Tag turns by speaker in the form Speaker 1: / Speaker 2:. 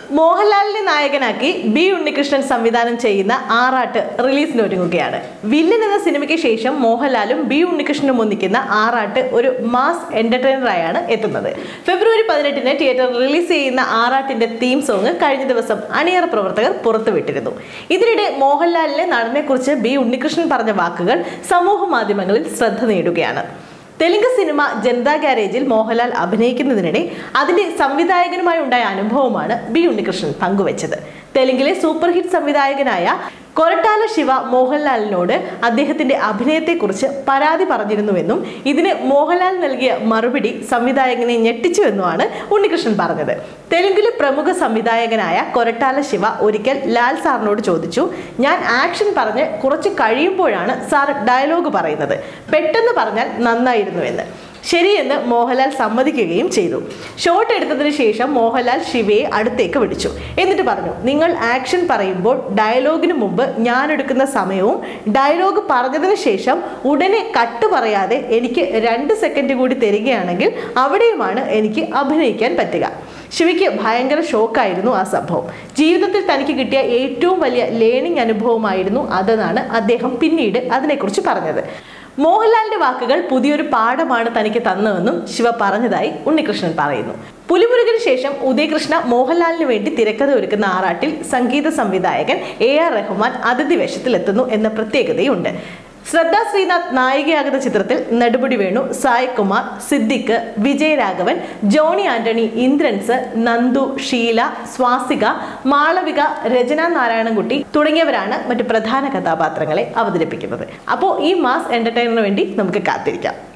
Speaker 1: മോഹൻലാലിനെ നായകനാക്കി ബി ഉണ്ണികൃഷ്ണൻ സംവിധാനം ചെയ്യുന്ന ആറാട്ട് റിലീസിന് ഒരുങ്ങുകയാണ് വില്ലൻ എന്ന സിനിമയ്ക്ക് ശേഷം മോഹൻലാലും ബി ഉണ്ണികൃഷ്ണനും ഒന്നിക്കുന്ന ആറാട്ട് ഒരു മാസ് എന്റർടൈനറായാണ് എത്തുന്നത് ഫെബ്രുവരി പതിനെട്ടിന് തിയേറ്റർ റിലീസ് ചെയ്യുന്ന ആറാട്ടിന്റെ തീം സോങ് കഴിഞ്ഞ ദിവസം അണിയറ പ്രവർത്തകർ പുറത്തുവിട്ടിരുന്നു ഇതിനിടെ മോഹൻലാലിനെ നടനെക്കുറിച്ച് ബി ഉണ്ണികൃഷ്ണൻ പറഞ്ഞ വാക്കുകൾ സമൂഹ മാധ്യമങ്ങളിൽ ശ്രദ്ധ നേടുകയാണ് തെലുങ്ക് സിനിമ ജനതാ ഗാരേജിൽ മോഹൻലാൽ അഭിനയിക്കുന്നതിനിടെ അതിന്റെ സംവിധായകനുമായി ഉണ്ടായ അനുഭവമാണ് ബി ഉണ്ണികൃഷ്ണൻ പങ്കുവച്ചത് തെലുങ്കിലെ സൂപ്പർ ഹിറ്റ് സംവിധായകനായ കൊരട്ടാല ശിവ മോഹൻലാലിനോട് അദ്ദേഹത്തിന്റെ അഭിനയത്തെക്കുറിച്ച് പരാതി പറഞ്ഞിരുന്നുവെന്നും ഇതിന് മോഹൻലാൽ നൽകിയ മറുപടി സംവിധായകനെ ഞെട്ടിച്ചുവെന്നുമാണ് ഉണ്ണികൃഷ്ണൻ പറഞ്ഞത് തെലുങ്കിലെ പ്രമുഖ സംവിധായകനായ കൊരട്ടാല ശിവ ഒരിക്കൽ ലാൽ സാറിനോട് ചോദിച്ചു ഞാൻ ആക്ഷൻ പറഞ്ഞ് കുറച്ച് കഴിയുമ്പോഴാണ് സാർ ഡയലോഗ് പറയുന്നത് പെട്ടെന്ന് പറഞ്ഞാൽ നന്നായിരുന്നുവെന്ന് ശരിയെന്ന് മോഹൻലാൽ സമ്മതിക്കുകയും ചെയ്തു ഷോട്ട് എടുത്തതിന് ശേഷം മോഹൻലാൽ ശിവയെ അടുത്തേക്ക് വിളിച്ചു എന്നിട്ട് പറഞ്ഞു നിങ്ങൾ ആക്ഷൻ പറയുമ്പോൾ ഡയലോഗിന് മുമ്പ് ഞാൻ എടുക്കുന്ന സമയവും ഡയലോഗ് പറഞ്ഞതിന് ശേഷം ഉടനെ കട്ട് പറയാതെ എനിക്ക് രണ്ട് സെക്കൻഡ് കൂടി തരികയാണെങ്കിൽ അവിടെയുമാണ് എനിക്ക് അഭിനയിക്കാൻ പറ്റുക ശിവയ്ക്ക് ഭയങ്കര ഷോക്കായിരുന്നു ആ സംഭവം ജീവിതത്തിൽ തനിക്ക് കിട്ടിയ ഏറ്റവും വലിയ ലേണിംഗ് അനുഭവമായിരുന്നു അതെന്നാണ് അദ്ദേഹം പിന്നീട് അതിനെക്കുറിച്ച് പറഞ്ഞത് മോഹൻലാലിന്റെ വാക്കുകൾ പുതിയൊരു പാഠമാണ് തനിക്ക് തന്നതെന്നും ശിവ പറഞ്ഞതായി ഉണ്ണികൃഷ്ണൻ പറയുന്നു പുലിമുരുകന് ശേഷം ഉദയകൃഷ്ണ മോഹൻലാലിന് വേണ്ടി തിരക്കഥ ഒരുക്കുന്ന ആറാട്ടിൽ സംഗീത സംവിധായകൻ എ ആർ റഹ്മാൻ അതിഥി വേഷത്തിലെത്തുന്നു എന്ന പ്രത്യേകതയുണ്ട് ശ്രദ്ധ ശ്രീനാഥ് നായികയാകുന്ന ചിത്രത്തിൽ നെടുമുടി വേണു സായ് കുമാർ സിദ്ദിഖ് വിജയരാഘവൻ ജോണി ആന്റണി ഇന്ദ്രൻസ് നന്ദു ഷീല സ്വാസിക മാളവിക രചന നാരായണൻകുട്ടി തുടങ്ങിയവരാണ് മറ്റു പ്രധാന കഥാപാത്രങ്ങളെ അവതരിപ്പിക്കുന്നത് അപ്പോൾ ഈ മാസ് എന്റർടൈനറിന് വേണ്ടി നമുക്ക് കാത്തിരിക്കാം